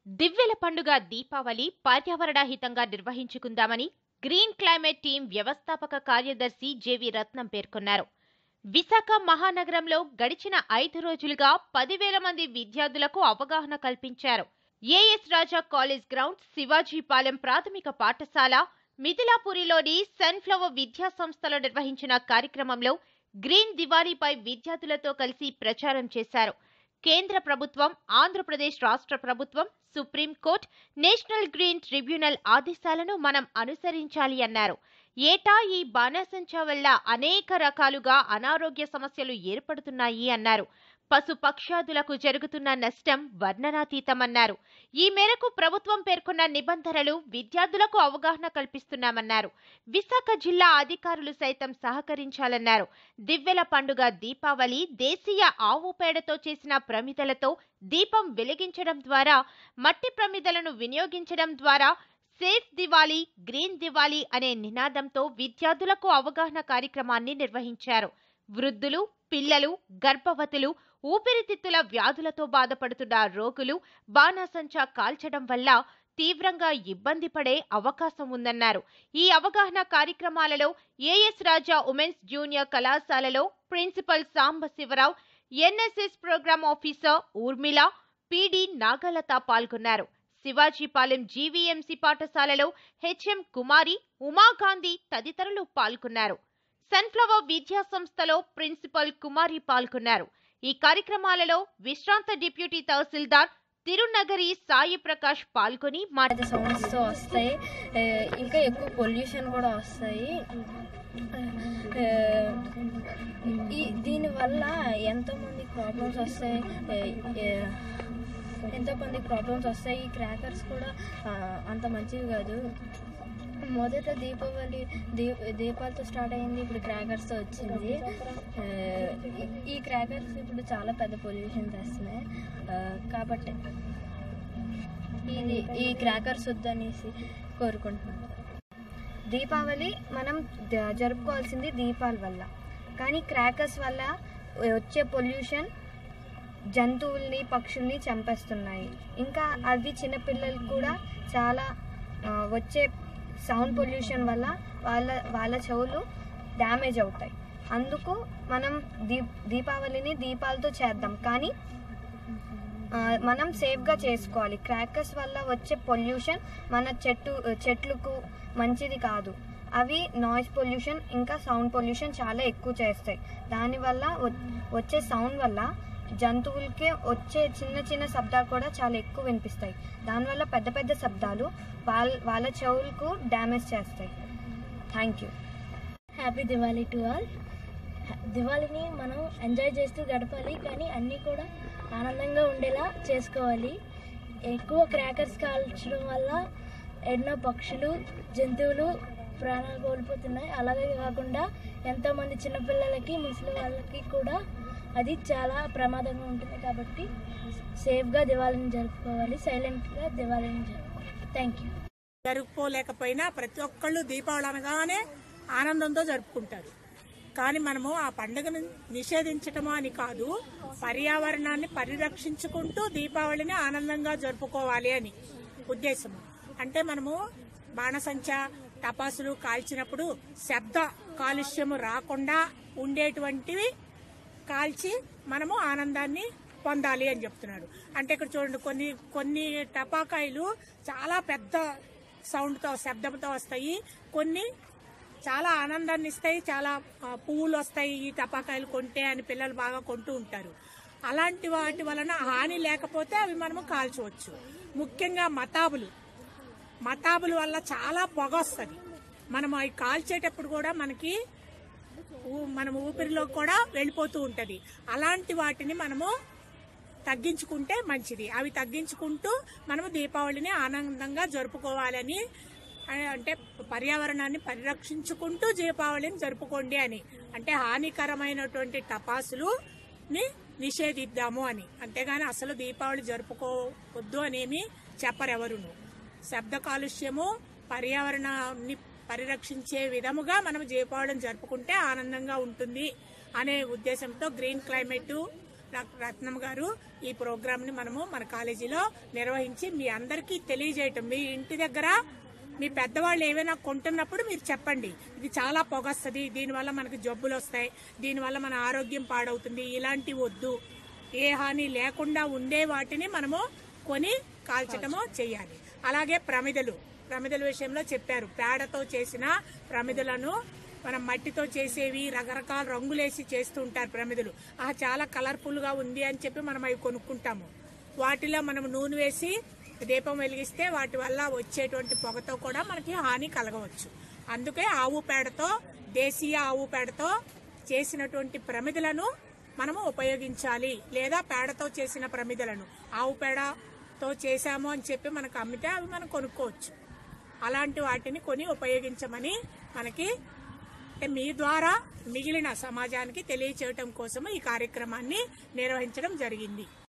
దివ్వెల పండుగ దీపావళి పర్యావరణహితంగా నిర్వహించుకుందామని గ్రీన్ క్లైమేట్ టీం వ్యవస్థాపక కార్యదర్శి జేవి రత్నం పేర్కొన్నారు విశాఖ మహానగరంలో గడిచిన ఐదు రోజులుగా పదివేల మంది విద్యార్థులకు అవగాహన కల్పించారు A S Raja college ground Sivajipalem ప్రాథమిక పాఠశాల మిథిలాపురిలోని సన్ఫ్లవర్ విద్యా సంస్థలో నిర్వహించిన కార్యక్రమంలో గ్రీన్ దివాళీపై విద్యార్థులతో కలిసి ప్రచారం చేశారు కేంద్ర ప్రభుత్వం ఆంధ్రప్రదేశ్ రాష్ట్ర ప్రభుత్వం సుప్రీంకోర్టు నేషనల్ గ్రీన్ ట్రిబ్యునల్ ఆదేశాలను మనం అనుసరించాలి అన్నారు ఏటా ఈ బాణాసంచా వల్ల అనేక రకాలుగా అనారోగ్య సమస్యలు ఏర్పడుతున్నాయి అన్నారు పశు పక్షాదులకు జరుగుతున్న నష్టం వర్ణనాతీతమన్నారు ఈ మేరకు ప్రభుత్వం పేర్కొన్న నిబంధనలు విద్యార్థులకు అవగాహన కల్పిస్తున్నామన్నారు విశాఖ జిల్లా అధికారులు సైతం సహకరించాలన్నారు దివ్వెల పండుగ దీపావళి దేశీయ ఆవు పేడతో చేసిన ప్రమిదలతో దీపం వెలిగించడం ద్వారా మట్టి ప్రమిదలను వినియోగించడం ద్వారా సేఫ్ దివాళీ గ్రీన్ దివాళీ అనే నినాదంతో విద్యార్థులకు అవగాహన కార్యక్రమాన్ని నిర్వహించారు వృద్ధులు పిల్లలు గర్భవతులు ఊపిరితిత్తుల వ్యాధులతో బాధపడుతున్న రోగులు బాణాసంచా కాల్చడం వల్ల తీవ్రంగా ఇబ్బంది పడే అవకాశం ఉందన్నారు ఈ అవగాహన కార్యక్రమాలలో ఏఎస్ రాజా ఉమెన్స్ జూనియర్ కళాశాలలో principal Sambasivarao NSS program officer Urmila PD Nagalatha పాల్గొన్నారు శివాజీపాలెం జీవీఎంసీ పాఠశాలలో హెచ్ఎం కుమారి ఉమాగాంధీ తదితరులు పాల్గొన్నారు సన్ఫ్లవర్ విద్యా సంస్థలో ప్రిన్సిపల్ కుమారి పాల్గొన్నారు ఈ కార్యక్రమాలలో విశ్రాంత డిప్యూటీ తహసీల్దార్ తిరునగరి సాయి ప్రకాష్ పాల్గొని పెద్ద సౌండ్స్ వస్తాయి ఏ, ఇంకా ఎక్కువ పొల్యూషన్ కూడా వస్తాయి ఏ, ఈ దీనివల్ల ఎంతో మందికి ప్రాబ్లమ్స్ వస్తాయి ఏ, ఏ, ఎంతో మందికి ప్రాబ్లమ్స్ వస్తాయి ఈ క్రాకర్స్ కూడా ఆ, అంత మంచివి కాదు మొదట దీపావళి దీ దీపాలతో స్టార్ట్ అయింది ఇప్పుడు క్రాకర్స్తో వచ్చింది ఆ, ఈ- ఈ క్రాకర్స్ ఇప్పుడు చాలా పెద్ద పొల్యూషన్ తెస్తున్నాయి ఆ, కాబట్టి ఇది ఈ క్రాకర్స్ వద్దనేసి కోరుకుంటున్నాను దీపావళి మనం ద- జరుపుకోవాల్సింది దీపాల వల్ల కానీ క్రాకర్స్ వల్ల వచ్చే పొల్యూషన్ జంతువుల్ని పక్షుల్ని చంపేస్తున్నాయి ఇంకా అవి చిన్నపిల్లలు కూడా చాలా ఆ, వచ్చే సౌండ్ పొల్యూషన్ వల్ల వాళ్ళ వాళ్ళ చెవులు డ్యామేజ్ అవుతాయి అందుకు మనం దీ దీపావళిని దీపాలతో చేద్దాం కానీ ఆ, మనం సేఫ్గా చేసుకోవాలి క్రాకర్స్ వల్ల వచ్చే పొల్యూషన్ మన చెట్టు చెట్లకు మంచిది కాదు అవి నాయిస్ పొల్యూషన్ ఇంకా సౌండ్ పొల్యూషన్ చాలా ఎక్కువ చేస్తాయి దానివల్ల వ- వచ్చే సౌండ్ వల్ల జంతువులకి వచ్చే చిన్న చిన్న శబ్దాలు కూడా చాలా ఎక్కువ వినిపిస్తాయి దానివల్ల పెద్ద పెద్ద శబ్దాలు వాళ్ళ వాళ్ళ చెవులకు డ్యామేజ్ చేస్తాయి thank you happy Diwali to all దివాళీని మనం ఎంజాయ్ చేస్తూ గడపాలి కానీ అన్నీ కూడా ఆనందంగా ఉండేలా చేసుకోవాలి ఎక్కువ క్రాకర్స్ కాల్చడం వల్ల ఎన్నో పక్షులు జంతువులు ప్రాణాలు కోల్పోతున్నాయి అలాగే కాకుండా ఎంతోమంది చిన్నపిల్లలకి ముసలి వాళ్ళకి కూడా అది చాలా ప్రమాదంగా ఉంటుంది కాబట్టి సేఫ్గా దివాళీని జరుపుకోవాలి సైలెంట్గా దివాళీని జరుపుకోవాలి థ్యాంక్ యూ జరుపుకోలేకపోయినా ప్రతి ఒక్కళ్ళు దీపావళి అనగానే ఆనందంతో జరుపుకుంటారు కానీ మనము ఆ పండుగను నిషేధించటము అని కాదు పర్యావరణాన్ని పరిరక్షించుకుంటూ దీపావళిని ఆనందంగా జరుపుకోవాలి అని ఉద్దేశం అంటే మనము బాణసంచ టపాసులు కాల్చినప్పుడు శబ్ద కాలుష్యము రాకుండా ఉండేటువంటివి కాల్చి మనము ఆనందాన్ని పొందాలి అని చెప్తున్నాడు అంటే ఇక్కడ చూడండి కొన్ని కొన్ని టపాకాయలు చాలా పెద్ద సౌండ్తో శబ్దంతో వస్తాయి కొన్ని చాలా ఆనందాన్ని ఇస్తాయి చాలా ఆ, పువ్వులు వస్తాయి ఈ టపాకాయలు కొంటే అని పిల్లలు బాగా కొంటూ ఉంటారు అలాంటి వాటి వలన హాని లేకపోతే అవి మనము కాల్చవచ్చు ముఖ్యంగా మతాబులు మతాబుల వల్ల చాలా పొగ వస్తుంది మనం అవి కాల్చేటప్పుడు కూడా మనకి ఊ- మనం ఊపిరిలో కూడా వెళ్ళిపోతూ ఉంటది అలాంటి వాటిని మనము తగ్గించుకుంటే మంచిది అవి తగ్గించుకుంటూ మనము దీపావళిని ఆనందంగా జరుపుకోవాలని ఆ, అంటే పర్యావరణాన్ని పరిరక్షించుకుంటూ దీపావళిని జరుపుకోండి అని అంటే హానికరమైనటువంటి టపాసులుని నిషేధిద్దాము అని అంతేగాని అసలు దీపావళి జరుపుకోవద్దు అనేమి చెప్పరెవరును శబ్ద కాలుష్యము పర్యావరణాన్ని పరిరక్షించే విధముగా మనం దీపావళిని జరుపుకుంటే ఆనందంగా ఉంటుంది అనే ఉద్దేశంతో గ్రీన్ క్లైమేట్ డాక్టర్ రత్నం గారు ఈ ప్రోగ్రామ్ ని మనము మన కాలేజీలో నిర్వహించి మీ అందరికీ తెలియజేయటం మీ ఇంటి దగ్గర మీ పెద్దవాళ్ళు ఏవైనా కొంటున్నప్పుడు మీరు చెప్పండి ఇది చాలా పొగొస్తుంది దీనివల్ల మనకు జబ్బులు వస్తాయి దీనివల్ల మన ఆరోగ్యం పాడవుతుంది ఇలాంటివి వద్దు ఏ హాని లేకుండా ఉండే వాటిని మనము కొని కాల్చటము చేయాలి అలాగే ప్రమిదలు ప్రమిదల విషయంలో చెప్పారు పేడతో చేసిన ప్రమిదలను మనం మట్టితో చేసేవి రకరకాల రంగులేసి చేస్తూ ఉంటారు ప్రమిదలు ఆ చాలా కలర్ఫుల్ గా ఉంది అని చెప్పి మనం అవి కొనుక్కుంటాము వాటిలో మనం నూనె వేసి దీపం వెలిగిస్తే వాటి వల్ల వచ్చేటువంటి పొగతో కూడా మనకి హాని కలగవచ్చు అందుకే ఆవు పేడతో దేశీయ ఆవు పేడతో చేసినటువంటి ప్రమిదలను మనము ఉపయోగించాలి లేదా పేడతో చేసిన ప్రమిదలను ఆవు పేడతో చేశాము అని చెప్పి మనకు అమ్మితే అవి మనం కొనుక్కోవచ్చు అలాంటి వాటిని కొని ఉపయోగించమని మనకి అంటే మీ ద్వారా మిగిలిన సమాజానికి తెలియచేయటం కోసము ఈ కార్యక్రమాన్ని నిర్వహించడం జరిగింది